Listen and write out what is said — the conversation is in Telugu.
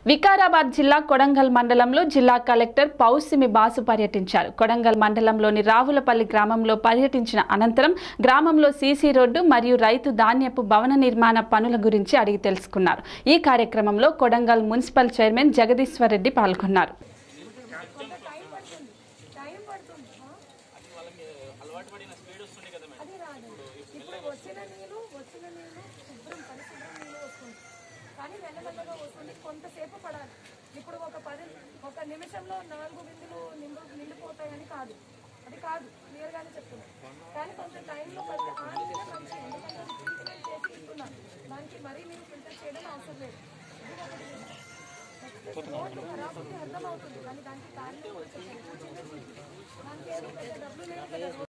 వికారాబాద్ జిల్లా కొడంగల్ మండలంలో జిల్లా కలెక్టర్ పౌసిమి బాసు పర్యటించారు కొడంగల్ మండలంలోని రావులపల్లి గ్రామంలో పర్యటించిన అనంతరం గ్రామంలో సీసీ రోడ్డు మరియు రైతు ధాన్యపు భవన నిర్మాణ పనుల గురించి అడిగి తెలుసుకున్నారు ఈ కార్యక్రమంలో కొడంగల్ మున్సిపల్ చైర్మన్ జగదీశ్వర్ రెడ్డి పాల్గొన్నారు టైం పడుతుంది అది రాదు ఇప్పుడు వచ్చిన నీళ్ళు వచ్చిన నీళ్ళు శుభ్రం పరిశుభ్రం నీళ్ళు వస్తుంది కానీ మెల్లమెల్లగా వస్తుంది కొంతసేపు పడాలి ఇప్పుడు ఒక పది ఒక నిమిషంలో నాలుగు బిందులు నిండు నిండిపోతాయని కాదు అది కాదు క్లియర్గానే చెప్తున్నాను కానీ కొంచెం టైంలో పడితే ఆగితే మంచి ఎందుకంటే అది ట్రీట్మెంట్ చేసి ఇస్తున్నాను దానికి మరీ మీరు ఫిల్టర్ చేయడం అవసరం లేదు ఇది ఒకటి నెక్స్ట్ రోడ్డు ఖరాబ్ ఉంది అర్థం అవుతుంది కానీ దానికి కారణం కొంచెం చిన్న చిన్న దానికి ఏదో పెద్ద డబ్బులు లేవు కదా